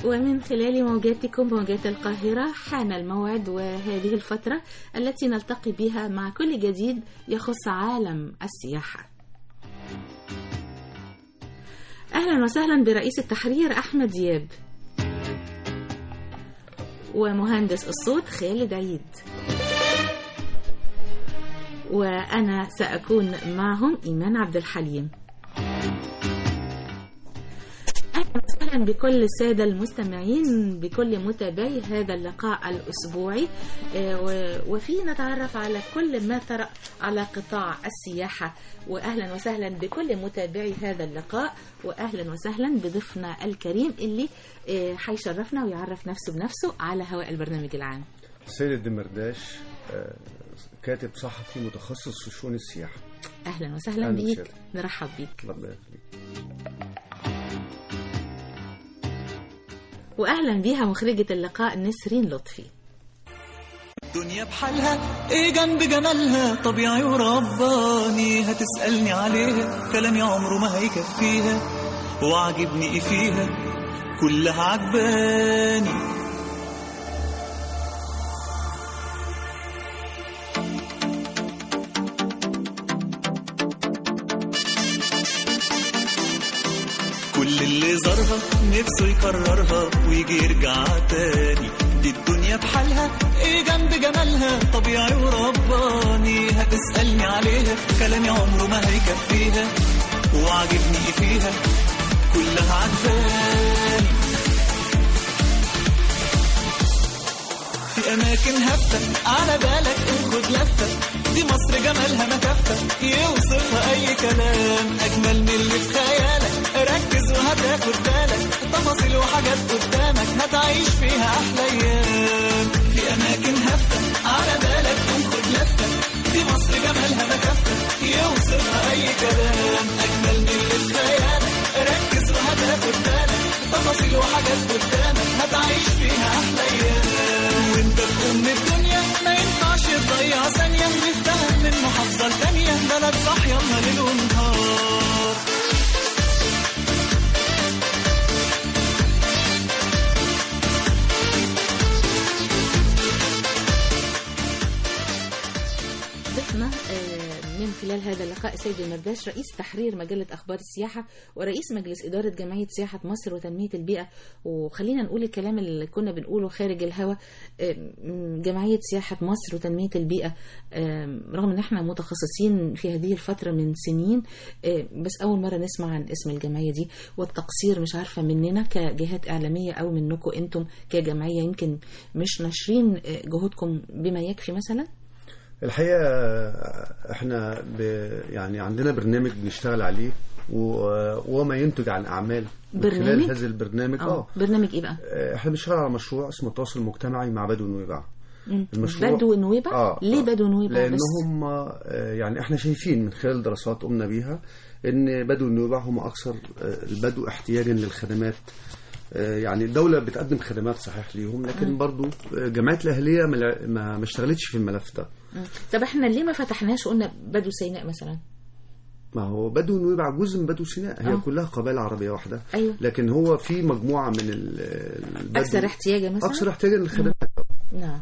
ومن خلال موجاتكم موجات القاهرة حان الموعد وهذه الفترة التي نلتقي بها مع كل جديد يخص عالم السياحة أهلا وسهلا برئيس التحرير أحمد دياب ومهندس الصوت خالد عيد وأنا سأكون معهم إيمان عبد الحليم أهلا وسهلا بكل السادة المستمعين بكل متابعي هذا اللقاء الأسبوعي آه، و- وفيه نتعرف على كل ما طرأ على قطاع السياحة وأهلا وسهلا بكل متابعي هذا اللقاء وأهلا وسهلا بضيفنا الكريم اللي آه، هيشرفنا ويعرف نفسه بنفسه على هواء البرنامج العام سيد الدمرداش آه، كاتب صحفي متخصص في شؤون السياحة أهلا وسهلا أهلا بيك وسهلا. نرحب بيك ربنا يخليك وأهلا بيها مخرجة اللقاء نسرين لطفي الدنيا بحالها ايه جنب جمالها طبيعي ورباني هتسألني عليها كلامي عمره ما هيكفيها وعجبني ايه فيها كلها عجباني كل اللي زارها نفسه يكررها ويجي يرجع تاني دي الدنيا بحالها ايه جنب جمالها طبيعي ورباني هتسألني عليها كلامي عمره ما هيكفيها وعجبني ايه فيها كلها عجباني في اماكن هفة على بالك خد لفة دي مصر جمالها ما كفة يوصفها اي كلام اجمل من اللي في خيالك ركز وهتاخد بالك تفاصيل وحاجات قدامك هتعيش فيها احلى ايام في اماكن هفة على بالك خد لفة دي مصر جمالها ما كفة يوصفها اي كلام اجمل من اللي في خيالك ركز وهتاخد بالك تفاصيل وحاجات قدامك هتعيش فيها احلى ايام وانت في ام الدنيا ما ينفعش تضيع ثانيه نستاهل من محافظه لتانيه بلد صاحيه ليل ونهار ضيفنا آه، من خلال هذا اللقاء سيد المرداش رئيس تحرير مجلة أخبار السياحة ورئيس مجلس إدارة جمعية سياحة مصر وتنمية البيئة وخلينا نقول الكلام اللي كنا بنقوله خارج الهوا آه، م- جمعية سياحة مصر وتنمية البيئة آه، رغم ان احنا متخصصين في هذه الفترة من سنين آه، بس أول مرة نسمع عن اسم الجمعية دي والتقصير مش عارفة مننا كجهات إعلامية أو منكم أنتم كجمعية يمكن مش ناشرين آه، جهودكم بما يكفي مثلا الحقيقة احنا ب... يعني عندنا برنامج بنشتغل عليه و... وما ينتج عن أعمال من برنامج؟ خلال هذا البرنامج اه اه برنامج ايه بقى؟ آه، احنا بنشتغل على مشروع اسمه التواصل المجتمعي مع بدو النويبع مم. المشروع- بدو نويبع؟ آه، ليه آه. بدو نويبع بس؟ لانهم آه، يعني احنا شايفين من خلال دراسات قمنا بيها ان بدو النوبة هم اكثر آه، البدو احتياجا للخدمات آه، يعني الدولة بتقدم خدمات صحيح ليهم لكن برضو آه، جمعيات الأهلية ما لا- ما ما اشتغلتش في الملف ده مم. طب احنا ليه ما فتحناش وقلنا بدو سيناء مثلا؟ ما هو بدو نويبع جزء من بدو سيناء هي آه. كلها قبائل عربية واحدة ايوه لكن هو في مجموعة من ال- البدو اكثر احتياجا مثلا؟ أكثر احتياجا للخدمات نعم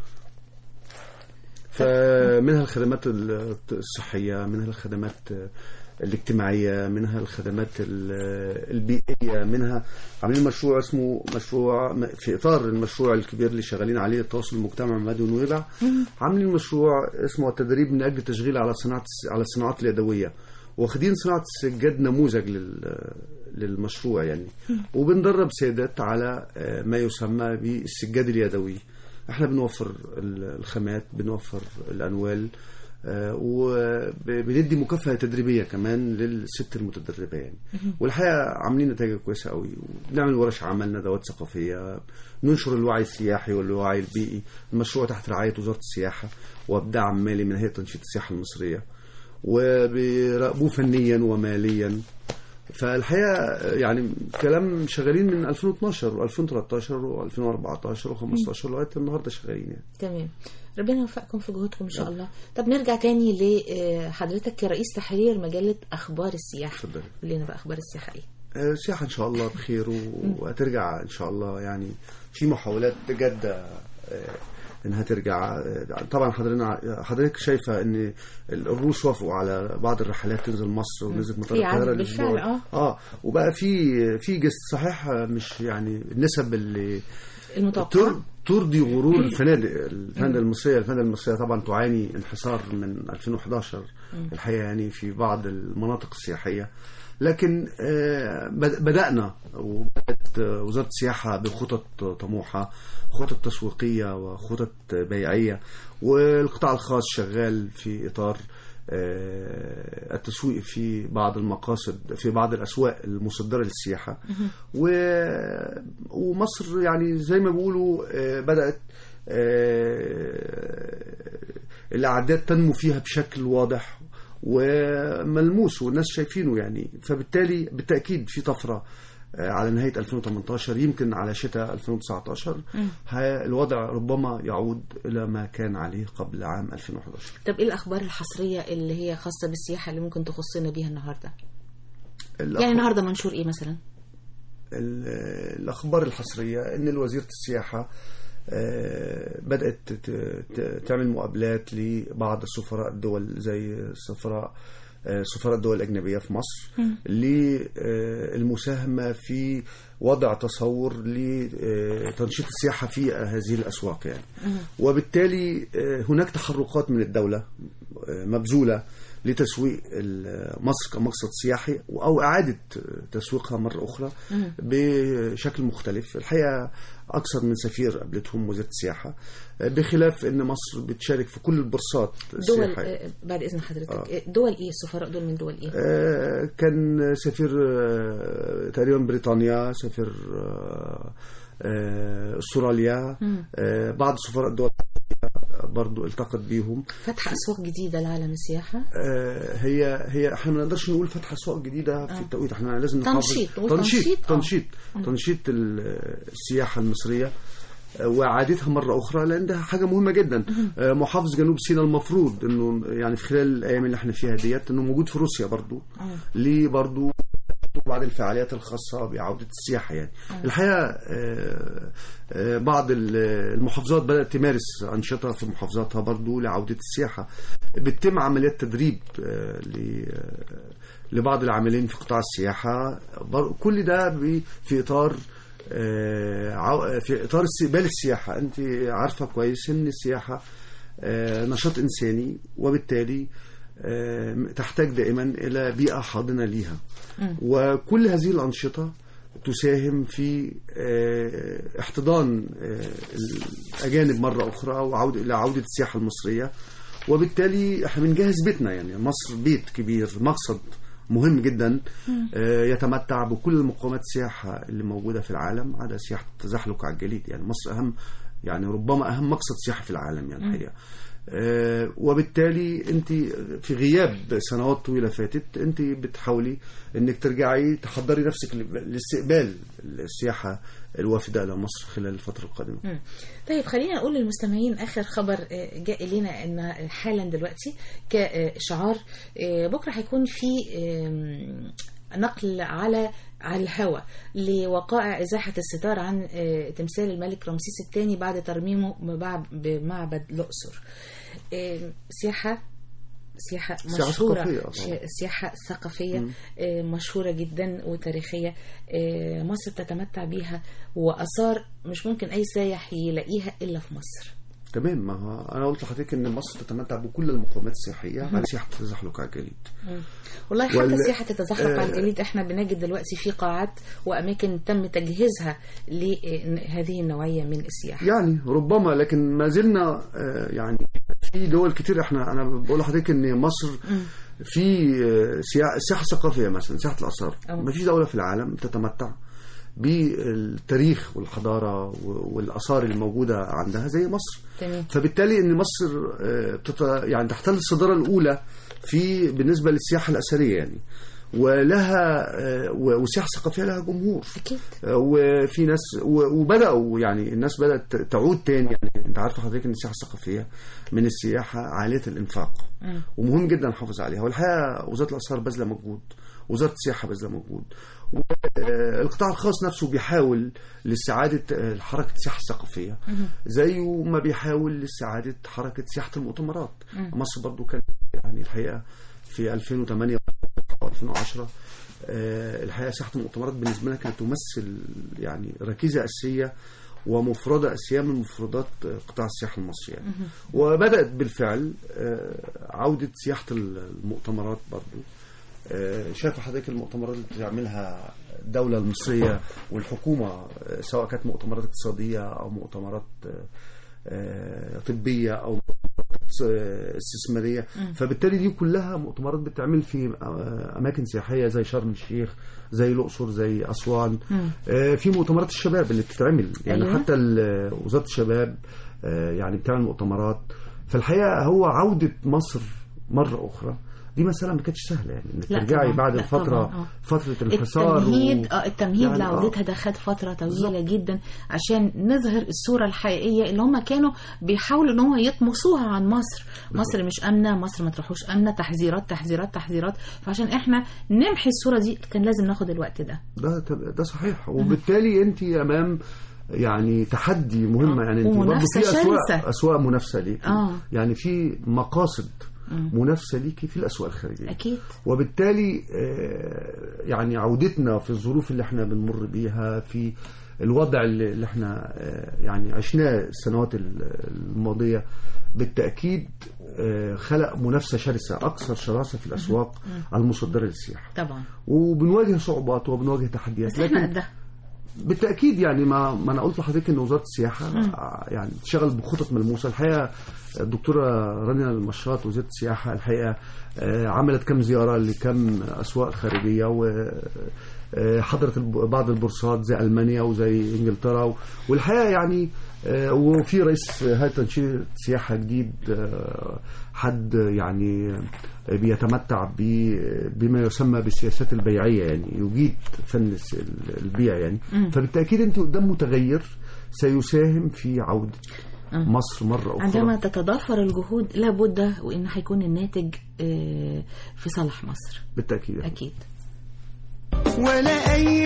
فمنها الخدمات الصحية منها الخدمات الاجتماعية منها الخدمات ال- البيئية منها عاملين مشروع اسمه مشروع في إطار المشروع الكبير اللي شغالين عليه التواصل المجتمعي مع مدن نويبع عاملين مشروع اسمه التدريب من أجل التشغيل على صناعة على الصناعات اليدوية واخدين صناعة السجاد نموذج لل للمشروع يعني وبندرب سيدات على آه، ما يسمى بالسجاد اليدوي احنا بنوفر ال- الخامات بنوفر الانوال آه، وبندي مكافأة تدريبية كمان للست المتدربة يعني والحقيقة عاملين نتائج كويسة قوي وبنعمل ورش عمل ندوات ثقافية ننشر الوعي السياحي والوعي البيئي المشروع تحت رعاية وزارة السياحة وبدعم مالي من هيئة تنشيط السياحة المصرية وبيراقبوه فنيا وماليا فالحقيقه يعني كلام شغالين من 2012 و2013 و2014 و15 لغايه النهارده شغالين يعني تمام ربنا يوفقكم في جهودكم ان شاء الله طب نرجع تاني لحضرتك كرئيس تحرير مجله اخبار السياحه اتفضلي قول لنا بقى اخبار السياحه ايه آه، السياحة إن شاء الله بخير و- وهترجع إن شاء الله يعني في محاولات جادة آه، إنها ترجع آه، طبعا حضرنا حضرتك شايفة إن الروس وافقوا على بعض الرحلات تنزل مصر ونزلت مطار في عدد القاهرة بالفعل، الأسبوع آه. اه وبقى في في جست صحيح آه، مش يعني النسب اللي المتوقع تر ترضي غرور الفنادق الفنادق المصريه الفنادق المصريه طبعا تعاني انحسار من 2011 الحقيقه يعني في بعض المناطق السياحيه لكن آه، بد- بدانا وبدات آه، وزاره السياحه بخطط طموحه خطط تسويقيه وخطط بيعيه والقطاع الخاص شغال في اطار آه، التسويق في بعض المقاصد في بعض الاسواق المصدره للسياحه و... ومصر يعني زي ما بيقولوا آه، بدات آه، الاعداد تنمو فيها بشكل واضح وملموس والناس شايفينه يعني فبالتالي بالتاكيد في طفره آه، على نهايه 2018 يمكن على شتاء 2019 ها- الوضع ربما يعود الى ما كان عليه قبل عام 2011 طب ايه الاخبار الحصريه اللي هي خاصه بالسياحه اللي ممكن تخصنا بيها النهارده يعني النهارده منشور ايه مثلا ال- الأخبار الحصرية إن وزيرة السياحة آه، بدأت ت- ت- تعمل مقابلات لبعض السفراء الدول زي سفراء آه، سفراء الدول الأجنبية في مصر للمساهمة في وضع تصور لتنشيط السياحة في هذه الأسواق يعني وبالتالي آه، هناك تحركات من الدولة آه، مبذولة لتسويق ال- مصر كمقصد سياحي أو إعادة تسويقها مرة أخرى بشكل مختلف الحقيقة أكثر من سفير قابلتهم وزارة السياحة آه، بخلاف أن مصر بتشارك في كل البورصات دول السياحية آه، بعد اذن حضرتك آه. دول ايه السفراء دول من دول ايه آه، كان سفير آه، تقريبا بريطانيا سفير آه، آه، استراليا آه، بعض سفراء الدول العربية برضو التقط بيهم فتح اسواق جديده لعالم السياحه آه، هي هي احنا ما نقدرش نقول فتح اسواق جديده في التوقيت احنا لازم نحافظ تنشيط، نقول تنشيط تنشيط، آه. تنشيط تنشيط ال- السياحه المصريه آه، واعادتها مره اخرى لان ده حاجه مهمه جدا آه، محافظ جنوب سيناء المفروض انه يعني في خلال الايام اللي احنا فيها ديت انه موجود في روسيا برضو ليه برضو بعض الفعاليات الخاصة بعودة السياحة يعني الحقيقة آه، آه، بعض ال- المحافظات بدأت تمارس أنشطة في محافظاتها برضو لعودة السياحة بتتم عمليات تدريب آه، ل- آه، لبعض العاملين في قطاع السياحة بر- كل ده ب- في إطار آه، عو- في إطار استقبال السياحة أنت عارفة كويس إن السياحة آه، نشاط إنساني وبالتالي آه، تحتاج دائما إلى بيئة حاضنة ليها وكل هذه الأنشطة تساهم في آه، احتضان آه، الأجانب مرة أخرى وعودة إلى عودة السياحة المصرية وبالتالي احنا بنجهز بيتنا يعني مصر بيت كبير مقصد مهم جدا آه، يتمتع بكل المقومات السياحة اللي موجودة في العالم عدا سياحة التزحلق على الجليد يعني مصر أهم يعني ربما أهم مقصد سياحي في العالم يعني الحقيقة آه، وبالتالي انت في غياب سنوات طويله فاتت انت بتحاولي انك ترجعي تحضري نفسك ل- لاستقبال السياحه الوافده الى مصر خلال الفتره القادمه مم. طيب خلينا نقول للمستمعين اخر خبر آه، جاء الينا ان حالا دلوقتي كشعار آه، بكره هيكون في آم، نقل على على الهواء لوقائع ازاحه الستار عن آه، تمثال الملك رمسيس الثاني بعد ترميمه بمعب- بمعبد الاقصر آم، سياحه سياحة سياحة مشهورة ثقافية طبعاً. ش- سياحة ثقافية آه، مشهورة جدا وتاريخية آه، مصر بتتمتع بيها وآثار مش ممكن أي سايح يلاقيها إلا في مصر تمام ما هو انا قلت لحضرتك ان مصر تتمتع بكل المقومات السياحيه على سياحه التزحلق على الجليد والله حتى وال- سياحة التزحلق على الجليد احنا بنجد دلوقتي في قاعات وأماكن تم تجهيزها لهذه النوعية من السياحة يعني ربما لكن ما زلنا آه، يعني في دول كتير احنا انا بقول لحضرتك ان مصر في آه، سيا- السياحه الثقافيه مثلا سياحه الاثار أه. ما فيش دوله في العالم تتمتع بالتاريخ والحضاره و- والاثار الموجوده عندها زي مصر تمام فبالتالي ان مصر آه، بتت- يعني تحتل الصداره الاولى في بالنسبه للسياحه الاثريه يعني ولها آه، و- والسياحه الثقافيه لها جمهور اكيد آه، وفي ناس و- وبداوا يعني الناس بدات تعود تاني يعني انت عارف حضرتك ان السياحه الثقافيه من السياحه عاليه الانفاق مم. ومهم جدا نحافظ عليها والحقيقه وزاره الاثار باذله مجهود وزاره السياحه باذله مجهود والقطاع الخاص نفسه بيحاول لاستعاده آه، حركه السياحه الثقافيه زيه ما بيحاول لاستعاده حركه سياحه المؤتمرات مصر برضو كانت يعني الحقيقه في 2008 و 2010 آه، الحقيقه سياحه المؤتمرات بالنسبه لنا كانت تمثل يعني ركيزه اساسيه ومفردة أساسية من مفردات آه، قطاع السياحة المصري يعني. وبدأت بالفعل آه، عودة سياحة المؤتمرات برضو آه، شايف حضرتك المؤتمرات اللي بتعملها الدولة المصرية والحكومة آه، سواء كانت مؤتمرات اقتصادية أو مؤتمرات آه، آه، طبية أو مؤتمرات آه، استثمارية فبالتالي دي كلها مؤتمرات بتعمل في آه، أماكن سياحية زي شرم الشيخ زي الأقصر زي أسوان آه، في مؤتمرات الشباب اللي بتتعمل يعني أيوة. حتى ال- وزارة الشباب آه، يعني بتعمل مؤتمرات فالحقيقة هو عودة مصر مرة أخرى دي مسألة ما كانتش سهلة يعني انك لا ترجعي طبعاً، بعد لا الفترة طبعاً، آه. فترة الحصار التمهيد اه التمهيد يعني آه. لعودتها ده خد فتره طويله جدا عشان نظهر الصوره الحقيقيه اللي هم كانوا بيحاولوا ان هم يطمسوها عن مصر مصر مش امنه مصر ما تروحوش امنه تحذيرات تحذيرات تحذيرات فعشان احنا نمحي الصوره دي كان لازم ناخد الوقت ده ده ده صحيح وبالتالي انت امام يعني تحدي مهمه آه. يعني انت برضه ومنافسة في اسواق شرسة. اسواق منافسه ليك آه. يعني في مقاصد منافسه ليكي في الاسواق الخارجيه اكيد وبالتالي آه، يعني عودتنا في الظروف اللي احنا بنمر بيها في الوضع اللي اللي احنا آه، يعني عشناه السنوات ال- الماضية بالتأكيد آه، خلق منافسة شرسة أكثر شراسة في الأسواق المصدرة للسياحة طبعا وبنواجه صعوبات وبنواجه تحديات بس احنا لكن قدها بالتاكيد يعني ما ما انا قلت لحضرتك ان وزاره السياحه آه، يعني تشتغل بخطط ملموسه الحقيقه الدكتوره رانيا المشاط وزيره السياحه الحقيقه آه، عملت كم زياره لكم اسواق خارجيه و آه، حضرت الب- بعض البورصات زي المانيا وزي انجلترا و- والحقيقه يعني آه، وفي رئيس هيئه تنشيط سياحه جديد آه، حد يعني بيتمتع ب- بما يسمى بالسياسات البيعيه يعني يجيد فن الس- البيع يعني فبالتاكيد انت قدام متغير سيساهم في عوده مصر مره اخرى عندما تتضافر الجهود لابد وان هيكون الناتج آه، في صالح مصر بالتاكيد اكيد ولا أي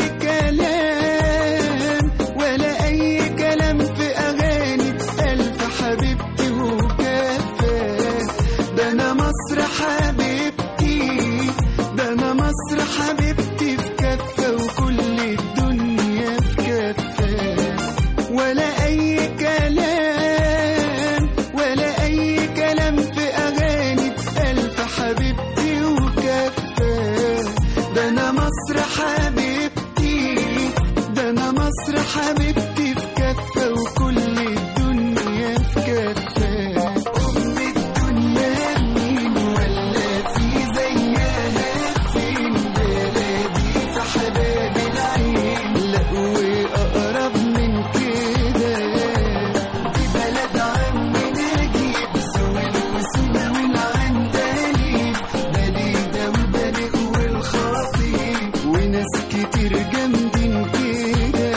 كلام ولا أي كلام في أغاني ألف حبيبتي وكفى ده أنا مصر حبيبتي ده أنا مصر حبيبتي في كفة وكل الدنيا في كفة ولا أي كلام ولا أي كلام في أغاني ألف حبيبتي وكفى ده أنا مصر حبيبتي ده أنا مصر حبيبتي في كفة وكل الدنيا في كفة أم الدنيا مين ولا في زيها فين بلادي في حباب العين لا وأقرب من كده دي بلد عمي نجيب سويل وسونا والعندليب بليدة وبلق والخطيب وناس كتير جامدين كده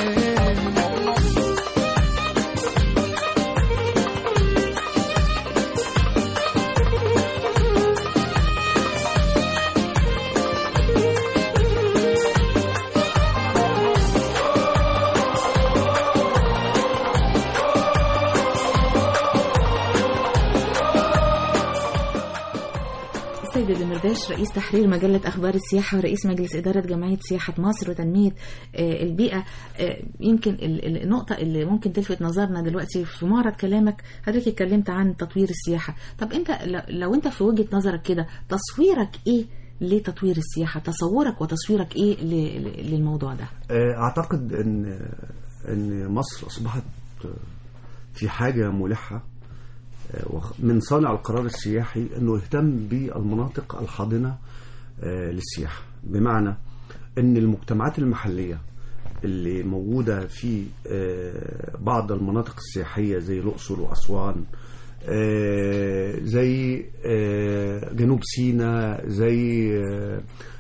السيد المرداش رئيس تحرير مجلة أخبار السياحة ورئيس مجلس إدارة جمعية سياحة مصر وتنمية آه، البيئة آه، يمكن ال- ال- النقطة اللي ممكن تلفت نظرنا دلوقتي في معرض كلامك حضرتك اتكلمت عن تطوير السياحة طب أنت ل- لو أنت في وجهة نظرك كده تصويرك إيه لتطوير السياحة تصورك وتصويرك إيه ل- ل- للموضوع ده آه، اعتقد ان ان مصر اصبحت في حاجه ملحه آه، وخ- من صانع القرار السياحي انه يهتم بالمناطق الحاضنه آه، للسياحه بمعنى ان المجتمعات المحليه اللي موجوده في آه، بعض المناطق السياحيه زي الاقصر واسوان آه، زي آه، جنوب سيناء زي آه،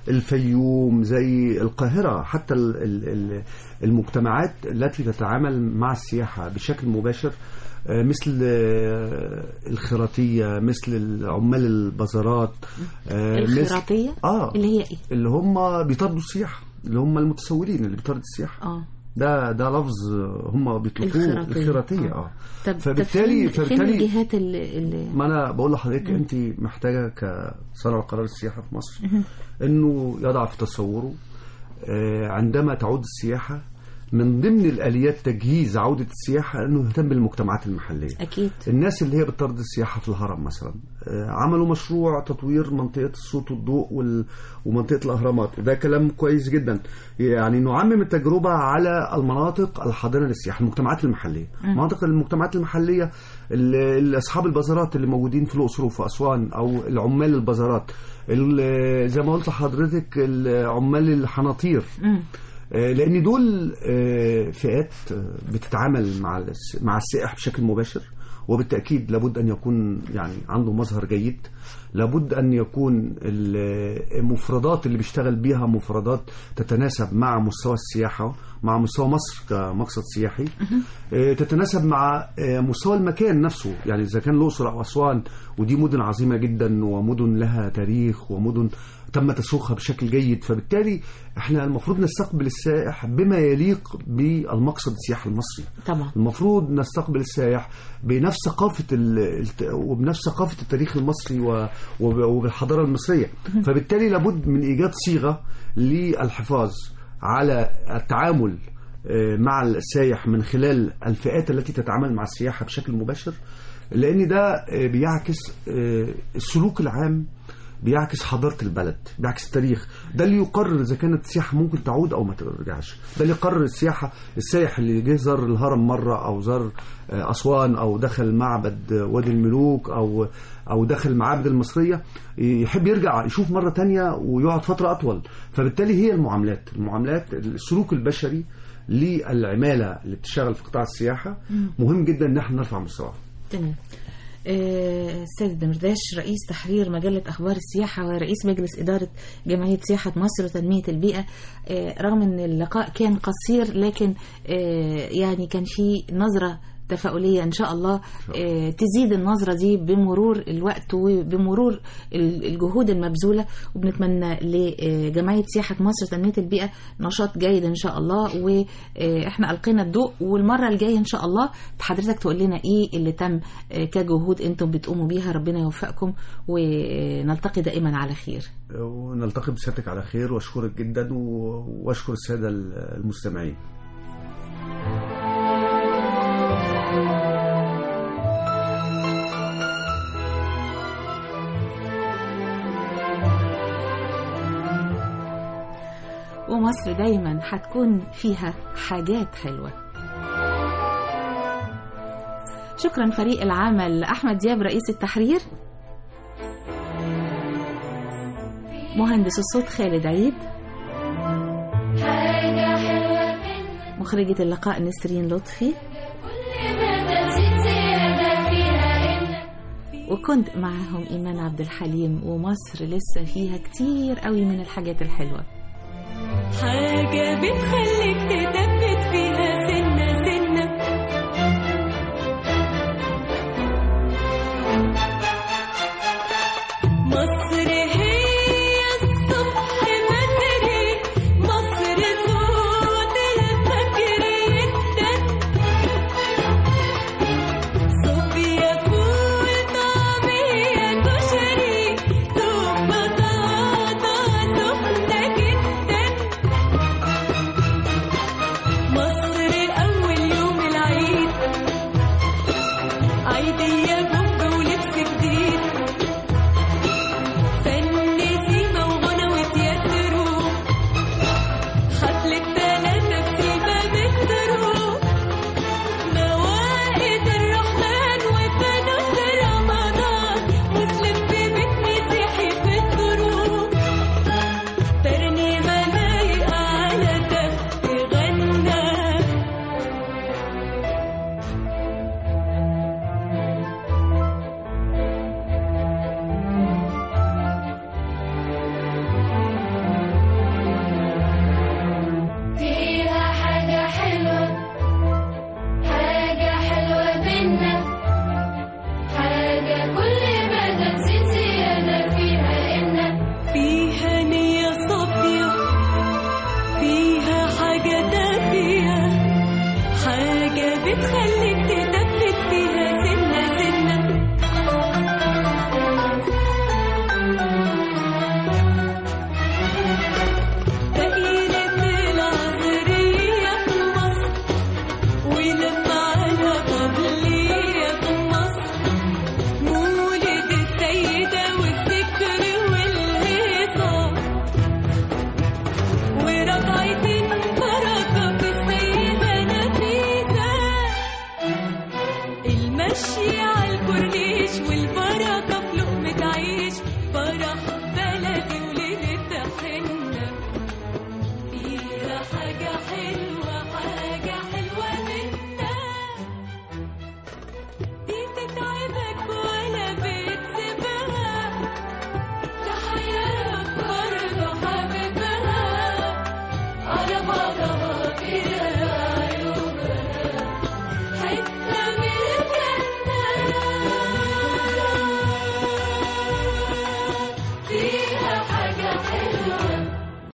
الفيوم زي القاهرة حتى ال- ال- ال- المجتمعات التي تتعامل مع السياحة بشكل مباشر آه، مثل آه، الخيراتية مثل عمال البازارات آه، مثل- الخيراتية اه اللي هي ايه اللي هم بيطاردوا السياحة اللي هم المتسولين اللي بيطاردوا السياحة اه ده ده لفظ هم بيطلقوه الخيراتية. الخيراتية آه. اه طب فبالتالي- طب فين, فين فبالتالي- الجهات اللي, اللي ما انا بقول لحضرتك انت محتاجه كصانع قرار السياحه في مصر انه يضع في تصوره آه، عندما تعود السياحه من ضمن الاليات تجهيز عوده السياحه انه يهتم بالمجتمعات المحليه اكيد الناس اللي هي بتطرد السياحه في الهرم مثلا آه، عملوا مشروع تطوير منطقه الصوت والضوء وال... ومنطقه الاهرامات وده كلام كويس جدا يعني نعمم التجربه على المناطق الحاضنه للسياحه المجتمعات المحليه مناطق المجتمعات المحليه اللي اللي اصحاب البازارات اللي موجودين في الاقصر وفي اسوان او العمال البازارات ال- زي ما قلت لحضرتك العمال الحناطير مم. آه، لان دول آه، فئات آه، بتتعامل مع الس- مع السائح بشكل مباشر وبالتاكيد لابد ان يكون يعني عنده مظهر جيد لابد ان يكون ال- المفردات اللي بيشتغل بيها مفردات تتناسب مع مستوى السياحه مع مستوى مصر كمقصد سياحي آه، تتناسب مع آه، مستوى المكان نفسه يعني اذا كان الاقصر او اسوان ودي مدن عظيمه جدا ومدن لها تاريخ ومدن تم تسويقها بشكل جيد فبالتالي احنا المفروض نستقبل السائح بما يليق بالمقصد السياحي المصري طبعا المفروض نستقبل السائح بنفس ثقافة ال... الت- وبنفس ثقافة التاريخ المصري و... وب... وبالحضارة المصرية فبالتالي لابد من إيجاد صيغة للحفاظ على التعامل آه، مع السائح من خلال الفئات التي تتعامل مع السياحة بشكل مباشر لأن ده آه، بيعكس آه، السلوك العام بيعكس حضارة البلد بيعكس التاريخ ده اللي يقرر إذا كانت السياحة ممكن تعود أو ما ترجعش ده اللي يقرر السياحة السائح اللي جه زار الهرم مرة أو زار آه، أسوان أو دخل معبد وادي الملوك أو أو دخل معابد المصرية يحب يرجع يشوف مرة تانية ويقعد فترة أطول فبالتالي هي المعاملات المعاملات السلوك البشري للعمالة اللي بتشتغل في قطاع السياحة مهم جدا إن احنا نرفع مستواها تمام آه، السيد دمرداش رئيس تحرير مجلة أخبار السياحة ورئيس مجلس إدارة جمعية سياحة مصر وتنمية البيئة آه، رغم أن اللقاء كان قصير لكن آه، يعني كان في نظرة تفاؤلية إن شاء الله آه، تزيد النظرة دي بمرور الوقت وبمرور ال- الجهود المبذولة وبنتمنى لجمعية سياحة مصر وتنمية البيئة نشاط جيد إن شاء الله وإحنا ألقينا الضوء والمرة الجاية إن شاء الله حضرتك تقول لنا إيه اللي تم آه، كجهود أنتم بتقوموا بيها ربنا يوفقكم ونلتقي دائما على خير ونلتقي بسيادتك على خير واشكرك جدا و- واشكر الساده المستمعين ومصر دايما هتكون فيها حاجات حلوة شكرا فريق العمل أحمد دياب رئيس التحرير مهندس الصوت خالد عيد حاجة حلوة منك مخرجة اللقاء نسرين لطفي كل ما تزيد زيادة فيها إنك وكنت معاهم إيمان عبد الحليم ومصر لسه فيها كتير قوي من الحاجات الحلوة حاجة بتخليك تثبت فيها سنة سنة مصر